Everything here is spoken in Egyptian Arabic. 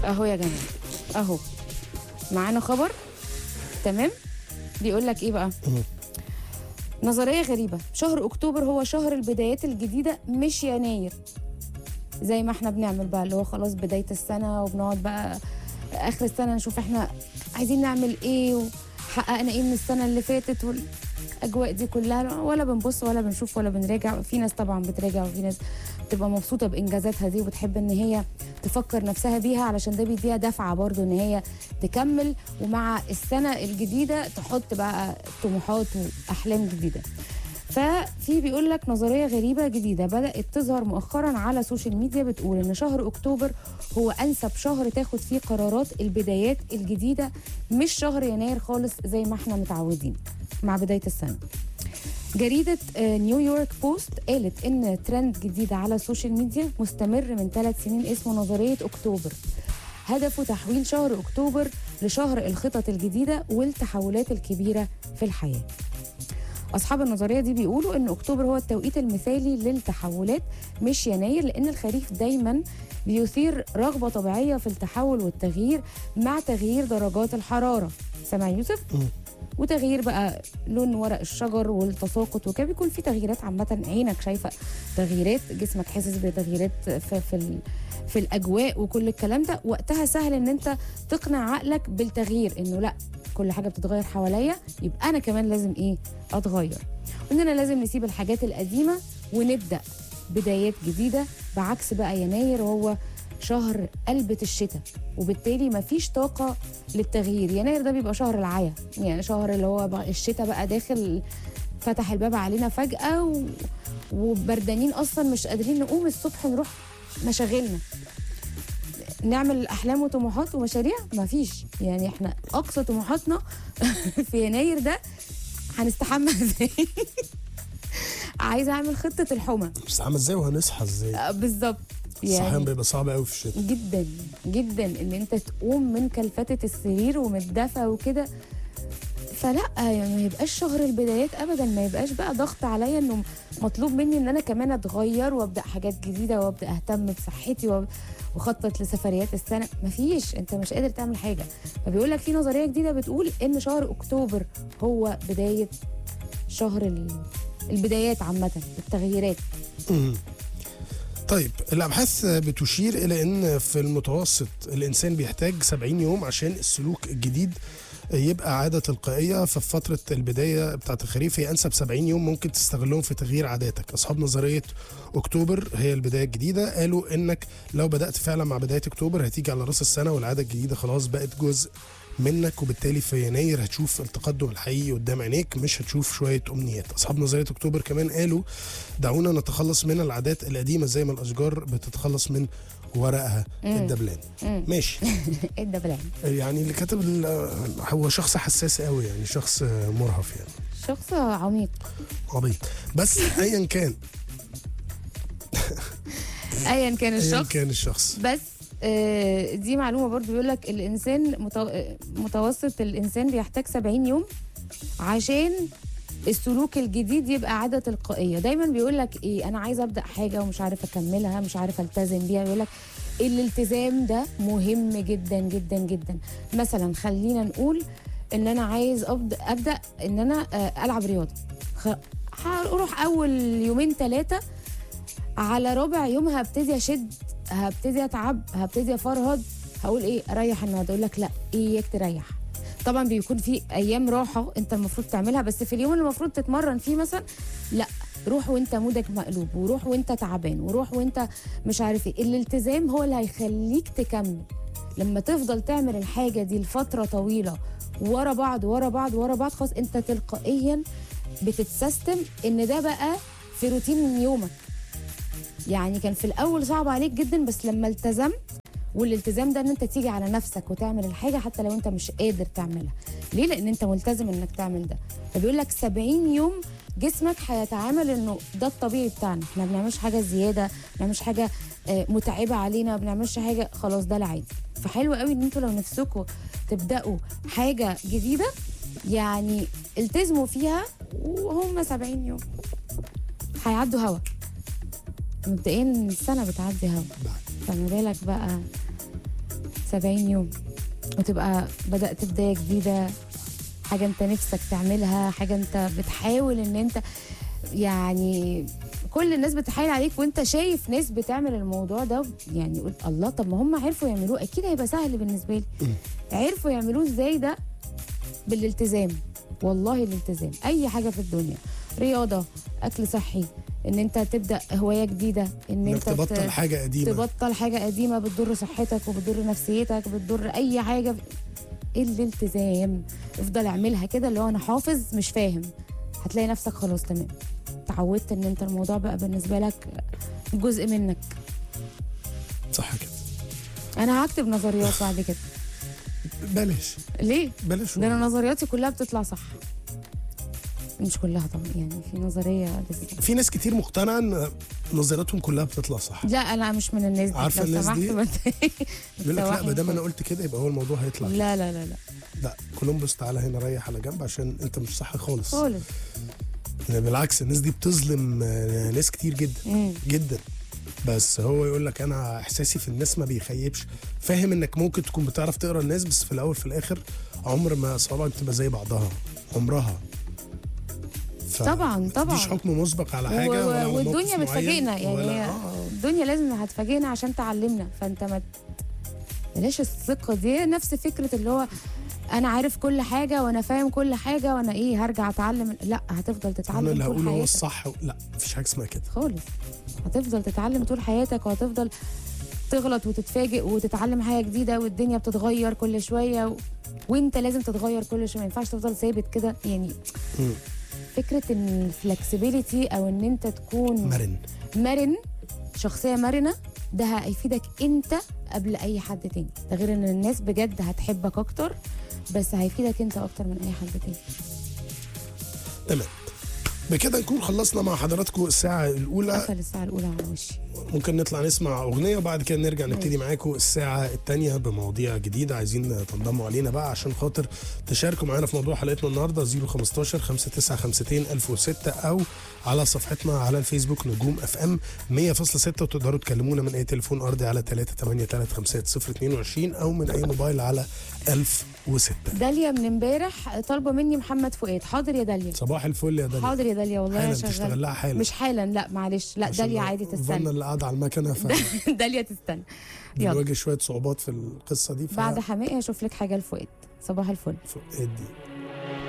اهو يا جماعه اهو معانا خبر تمام بيقول لك ايه بقى مم. نظريه غريبه شهر اكتوبر هو شهر البدايات الجديده مش يناير زي ما احنا بنعمل بقى اللي هو خلاص بدايه السنه وبنقعد بقى اخر السنه نشوف احنا عايزين نعمل ايه وحققنا ايه من السنه اللي فاتت والاجواء دي كلها ولا بنبص ولا بنشوف ولا بنراجع في ناس طبعا بتراجع وفي ناس بتبقى مبسوطه بانجازاتها دي وبتحب ان هي تفكر نفسها بيها علشان ده بيديها دفعه برضو ان هي تكمل ومع السنه الجديده تحط بقى طموحات واحلام جديده ففي بيقول لك نظريه غريبه جديده بدات تظهر مؤخرا على السوشيال ميديا بتقول ان شهر اكتوبر هو انسب شهر تاخد فيه قرارات البدايات الجديده مش شهر يناير خالص زي ما احنا متعودين مع بدايه السنه جريدة آه، نيويورك بوست قالت إن ترند جديد على السوشيال ميديا مستمر من ثلاث سنين اسمه نظرية أكتوبر هدفه تحويل شهر أكتوبر لشهر الخطط الجديدة والتحولات الكبيرة في الحياة أصحاب النظرية دي بيقولوا إن أكتوبر هو التوقيت المثالي للتحولات مش يناير لأن الخريف دايما بيثير رغبة طبيعية في التحول والتغيير مع تغيير درجات الحرارة سامع يوسف؟ مم. وتغيير بقى لون ورق الشجر والتساقط وكده بيكون في تغييرات عامة عينك شايفة تغييرات جسمك حاسس بتغييرات في, في, ال- في الأجواء وكل الكلام ده وقتها سهل إن أنت تقنع عقلك بالتغيير إنه لا كل حاجة بتتغير حواليا يبقى أنا كمان لازم إيه أتغير وإننا لازم نسيب الحاجات القديمة ونبدأ بدايات جديدة بعكس بقى يناير وهو شهر قلبة الشتاء وبالتالي مفيش طاقة للتغيير يناير ده بيبقى شهر العيا يعني شهر اللي هو بقى الشتاء بقى داخل فتح الباب علينا فجأة و... وبردانين أصلا مش قادرين نقوم الصبح نروح مشاغلنا نعمل أحلام وطموحات ومشاريع مفيش يعني احنا أقصى طموحاتنا في يناير ده هنستحمى ازاي عايزة أعمل خطة الحمى بس عامل ازاي وهنصحى ازاي آه، بالظبط الصحيان بيبقى صعب قوي في الشتاء جدا جدا ان انت تقوم من كلفتة السرير ومتدفى وكده فلا يعني ما يبقاش شهر البدايات ابدا ما يبقاش بقى ضغط عليا انه مطلوب مني ان انا كمان اتغير وابدا حاجات جديده وابدا اهتم بصحتي وأب- واخطط لسفريات السنه مفيش انت مش قادر تعمل حاجه فبيقول لك في نظريه جديده بتقول ان شهر اكتوبر هو بدايه شهر ال- البدايات عامه التغييرات مم. طيب الابحاث بتشير الى ان في المتوسط الانسان بيحتاج 70 يوم عشان السلوك الجديد يبقى عاده تلقائيه ففي فتره البدايه بتاعه الخريف هي انسب 70 يوم ممكن تستغلهم في تغيير عاداتك اصحاب نظريه اكتوبر هي البدايه الجديده قالوا انك لو بدات فعلا مع بدايه اكتوبر هتيجي على راس السنه والعاده الجديده خلاص بقت جزء منك وبالتالي في يناير هتشوف التقدم الحقيقي قدام عينيك مش هتشوف شويه امنيات اصحاب نظريه اكتوبر كمان قالوا دعونا نتخلص من العادات القديمه زي ما الاشجار بتتخلص من ورقها الدبلان ماشي ايه الدبلان يعني اللي كاتب ال- هو شخص حساس قوي يعني شخص مرهف يعني شخص عميق عبيط بس ايا كان ايا كان ايا الشخص كان الشخص بس آه، دي معلومه برضو بيقول لك الانسان متو- آه، متوسط الانسان بيحتاج 70 يوم عشان السلوك الجديد يبقى عاده تلقائيه دايما بيقول لك ايه انا عايز ابدا حاجه ومش عارف اكملها مش عارف التزم بيها بيقول لك الالتزام ده مهم جدا جدا جدا مثلا خلينا نقول ان انا عايز ابدا ابدا ان انا آه، العب رياضه خ- هروح اول يومين ثلاثه على رابع يوم هبتدي اشد هبتدي اتعب هبتدي افرهد هقول ايه اريح النهارده اقول لك لا اياك تريح طبعا بيكون في ايام راحه انت المفروض تعملها بس في اليوم اللي المفروض تتمرن فيه مثلا لا روح وانت مودك مقلوب وروح وانت تعبان وروح وانت مش عارف ايه الالتزام هو اللي هيخليك تكمل لما تفضل تعمل الحاجه دي لفتره طويله ورا بعض ورا بعض ورا بعض خلاص انت تلقائيا بتتسيستم ان ده بقى في روتين يومك يعني كان في الاول صعب عليك جدا بس لما التزمت والالتزام ده ان انت تيجي على نفسك وتعمل الحاجه حتى لو انت مش قادر تعملها ليه لان انت ملتزم انك تعمل ده فبيقول لك 70 يوم جسمك هيتعامل انه ده الطبيعي بتاعنا احنا ما بنعملش حاجه زياده ما بنعملش حاجه آه، متعبه علينا ما بنعملش حاجه خلاص ده العادي فحلو قوي ان انتوا لو نفسكم تبداوا حاجه جديده يعني التزموا فيها وهم 70 يوم هيعدوا هوا مبدئيا السنه بتعدي هوا فما بالك بقى 70 يوم وتبقى بدأت بداية جديدة حاجة انت نفسك تعملها حاجة انت بتحاول ان انت يعني كل الناس بتحايل عليك وانت شايف ناس بتعمل الموضوع ده يعني قلت الله طب ما هم عرفوا يعملوه اكيد هيبقى سهل بالنسبة لي عرفوا يعملوه ازاي ده بالالتزام والله الالتزام اي حاجة في الدنيا رياضة اكل صحي ان انت تبدأ هواية جديدة ان انك انت ت- تبطل حاجه قديمه تبطل حاجة قديمة بتضر صحتك وبتضر نفسيتك بتضر أي حاجة الالتزام افضل اعملها كده اللي هو أنا حافظ مش فاهم هتلاقي نفسك خلاص تمام تعودت ان انت الموضوع بقى بالنسبة لك جزء منك صح كده انا هكتب نظريات بعد كده بلاش ليه بلاش ده انا نظرياتي كلها بتطلع صح مش كلها طبعا يعني في نظريه لسه في ناس كتير مقتنعه ان نظرياتهم كلها بتطلع صح لا انا مش من الناس دي عارفة لو الناس سمحت دي؟ ما ت- بيقول لك لا تسوحني ما دام انا خالص. قلت كده يبقى هو الموضوع هيطلع كده. لا لا لا لا لا كولومبوس تعالى هنا ريح على جنب عشان انت مش صح خالص خالص يعني بالعكس الناس دي بتظلم آه، ناس كتير جدا مم. جدا بس هو يقول لك انا احساسي في الناس ما بيخيبش فاهم انك ممكن تكون بتعرف تقرا الناس بس في الاول في الاخر عمر ما صوابعك بتبقى زي بعضها عمرها ف... طبعا طبعا مفيش حكم مسبق على حاجه و- ولا على والدنيا موقف معين بتفاجئنا يعني ولا- هي آه. الدنيا لازم هتفاجئنا عشان تعلمنا فانت ما ت- بلاش الثقه دي نفس فكره اللي هو انا عارف كل حاجه وانا فاهم كل حاجه وانا ايه هرجع اتعلم لا هتفضل انا تتعلم اللي طول هقوله هو حياتك الصح و... لا مفيش حاجه اسمها كده خالص هتفضل تتعلم طول حياتك وهتفضل تغلط وتتفاجئ وتتعلم حاجه جديده والدنيا بتتغير كل شويه و... وانت لازم تتغير كل شويه ما ينفعش تفضل ثابت كده يعني مم. فكره ان الفلكسبيليتي او ان انت تكون مرن مرن شخصيه مرنه ده هيفيدك انت قبل اي حد تاني ده غير ان الناس بجد هتحبك اكتر بس هيفيدك انت اكتر من اي حد تاني تمام بكده نكون خلصنا مع حضراتكم الساعة الأولى قفل الساعه الاولى على وشي ممكن نطلع نسمع أغنية وبعد كده نرجع نبتدي معاكم الساعة التانية بمواضيع جديدة عايزين تنضموا علينا بقى عشان خاطر تشاركوا معانا في موضوع حلقتنا النهاردة 015 5952 1006 أو على صفحتنا على الفيسبوك نجوم اف ام 100.6 وتقدروا تكلمونا من أي تليفون أرضي على 3835022 أو من أي موبايل على 1006 داليا من امبارح طالبه مني محمد فؤاد حاضر يا داليا صباح الفل يا دنيا حاضر يا داليا والله حالا يا تشتغل شغال لها حالا مش حالا لا معلش لا عشان داليا عادي فانا تستنى اللي قاعد على المكنه داليا تستنى يلا فبنواجه شويه صعوبات في القصه دي بعد حماقي هشوف لك حاجه لفؤاد صباح الفل فؤاد دي